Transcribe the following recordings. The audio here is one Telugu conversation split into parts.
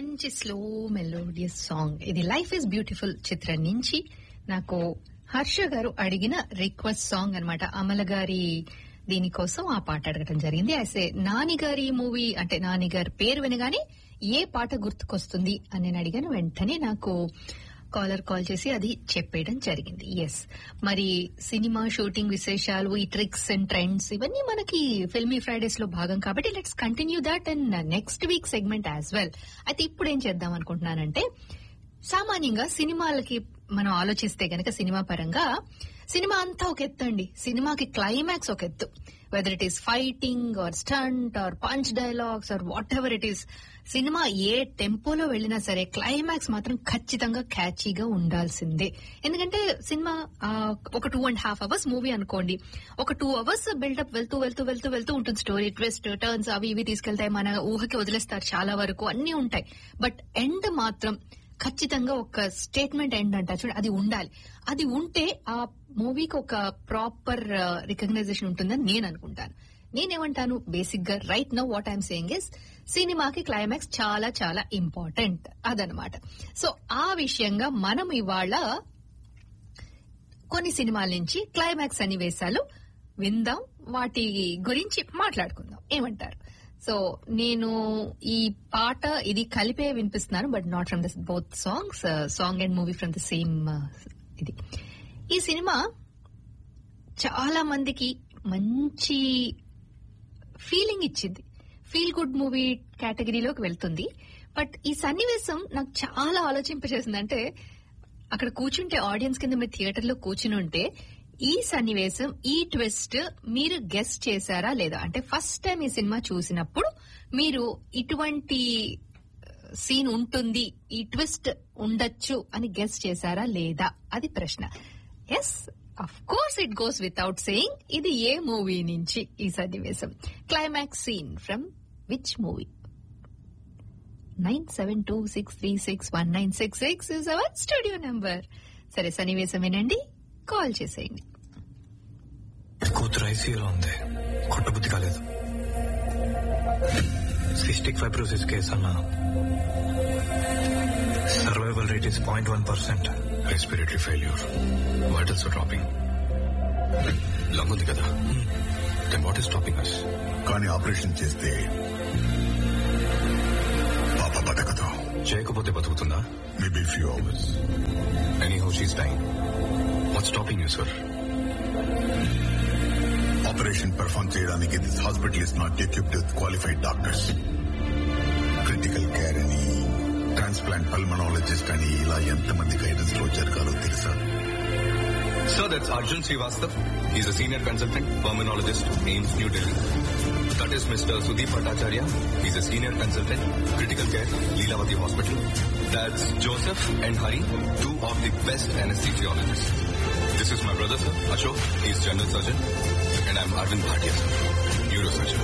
మంచి స్లో మెలోడియస్ సాంగ్ ఇది లైఫ్ ఇస్ బ్యూటిఫుల్ చిత్రం నుంచి నాకు హర్ష గారు అడిగిన రిక్వెస్ట్ సాంగ్ అన్నమాట అమల గారి దీనికోసం ఆ పాట అడగటం జరిగింది అయితే నాని గారి మూవీ అంటే నాని గారి పేరు వినగానే ఏ పాట గుర్తుకొస్తుంది అని నేను అడిగాను వెంటనే నాకు కాలర్ కాల్ చేసి అది చెప్పేయడం జరిగింది ఎస్ మరి సినిమా షూటింగ్ విశేషాలు ఈ ట్రిక్స్ అండ్ ట్రెండ్స్ ఇవన్నీ మనకి ఫిల్మీ ఫ్రైడేస్ లో భాగం కాబట్టి let's continue that and next week segment as well అయితే ఇప్పుడు ఏం చేద్దాం అనుకుంటున్నానంటే సామాన్యంగా సినిమాలకి మనం ఆలోచిస్తే గనక సినిమా పరంగా సినిమా అంతా ఒక ఎత్తు అండి సినిమాకి క్లైమాక్స్ ఒక ఎత్తు whether it is fighting or stunt or punch dialogues or whatever it is సినిమా ఏ టెంపోలో వెళ్ళినా సరే క్లైమాక్స్ మాత్రం ఖచ్చితంగా క్యాచీగా ఉండాల్సిందే ఎందుకంటే సినిమా ఆ, ఒక two and half hours movie అనుకోండి ఒక టూ అవర్స్ బిల్డప్ వెళ్తూ వెళ్తూ వెళ్తూ వెళ్తూ ఉంటుంది స్టోరీ ట్విస్ట్ టర్న్స్ అవి ఇవి తీసుకెళ్తాయి మన ఊహకి వదిలేస్తారు చాలా వరకు అన్ని ఉంటాయి బట్ ఎండ్ మాత్రం ఖచ్చితంగా ఒక స్టేట్మెంట్ ఎండ్ అంట చూడండి అది ఉండాలి అది ఉంటే ఆ మూవీకి ఒక ప్రాపర్ రికగ్నైజేషన్ ఉంటుందని నేను అనుకుంటాను నేనేమంటాను బేసిక్ గా right no what I'm saying is సినిమాకి క్లైమాక్స్ చాలా చాలా ఇంపార్టెంట్ అదనమాట సో ఆ విషయంగా మనం ఇవాళ కొన్ని సినిమాల నుంచి క్లైమాక్స్ సన్నివేశాలు విందాం వాటి గురించి మాట్లాడుకుందాం ఏమంటారు సో నేను ఈ పాట ఇది కలిపే వినిపిస్తున్నాను but not from the both songs song and movie from the same ఇది ఈ సినిమా చాలా మందికి మంచి ఫీలింగ్ ఇచ్చింది ఫీల్ గుడ్ మూవీ కేటగిరీలోకి వెళ్తుంది బట్ ఈ సన్నివేశం నాకు చాలా ఆలోచింపచేసింది అంటే అక్కడ కూర్చుంటే ఆడియన్స్ కింద మీరు థియేటర్ లో కూర్చుని ఉంటే ఈ సన్నివేశం ఈ ట్విస్ట్ మీరు గెస్ట్ చేశారా లేదా అంటే ఫస్ట్ టైం ఈ సినిమా చూసినప్పుడు మీరు ఇటువంటి సీన్ ఉంటుంది ఈ ట్విస్ట్ ఉండొచ్చు అని గెస్ట్ చేశారా లేదా అది ప్రశ్న yes of course it goes without saying ఇది ఏ మూవీ నుంచి ఈ సన్నివేశం climax scene from which movie nine seven two six three six one nine six six is our studio number సరే సన్నివేశం వినండి కాల్ చేసేయండి కూతురు ఐసీయూలో ఉంది కొట్టబుద్ధి కాలేదు సిస్టిక్ ఫైబ్రోసిస్ కేసు అన్నాను survival rate is point one percent respiratory failure vitals dropping lung ఉంది కదా then what is stopping us కానీ ఆపరేషన్ చేస్తే పాప బతకదు చేయకపోతే బతుకుతుందా maybe few hours anyhow she's dying what stopping you sir operation perform చేయడానికి this hospital is not equipped with qualified doctors critical care అని ట్రాన్స్ప్లాంట్ పల్మనాలజిస్ట్ అని ఇలా ఎంతమంది గైడెన్స్ లో జరగాలో తెలుసా Sir, that's Arjun Srivastav. He's a senior consultant, pulmonologist, AIMS New Delhi. That is Mr. Sudeep Bhattacharya. He's a senior consultant, critical care, Leelavati Hospital. That's Joseph and Hari, two of the best anesthesiologists. This is my brother, sir, Ashok. He's general surgeon. And I'm Arvind Bhatia, sir, neurosurgeon.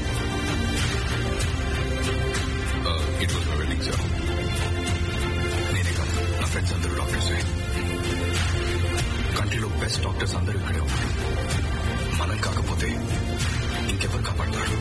Uh, it was my wedding, sir. నేనే కాదు నా ఫ్రెండ్స్ అందరూ డాక్టర్సే కంట్రీలో బెస్ట్ డాక్టర్స్ అందరూ ఇక్కడే ఉన్నారు మనం కాకపోతే ఇంకెవరు కాపాడతారు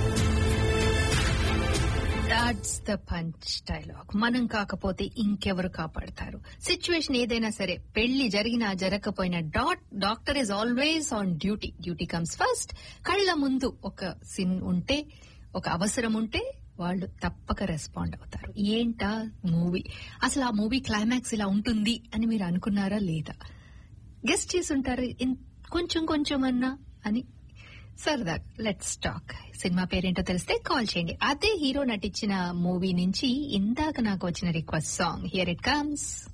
దాట్స్ ద పంచ్ డైలాగ్ మనం కాకపోతే ఇంకెవరు కాపాడతారు సిచ్యువేషన్ ఏదైనా సరే పెళ్లి జరిగినా జరగకపోయినా that doctor is always on duty duty comes first కళ్ళ ముందు ఒక సిన్ ఉంటే ఒక అవసరం ఉంటే వాళ్ళు తప్పక రెస్పాండ్ అవుతారు ఏంటా మూవీ అసలు ఆ మూవీ క్లైమాక్స్ ఇలా ఉంటుంది అని మీరు అనుకున్నారా లేదా గెస్ట్ చేసి ఉంటారు ఇన్- కొంచెం కొంచెం అన్నా అని సరదా లెట్స్ టాక్ సినిమా పేరేంటో తెలిస్తే కాల్ చేయండి అదే హీరో నటించిన మూవీ నుంచి ఇందాక నాకు వచ్చిన request song here it comes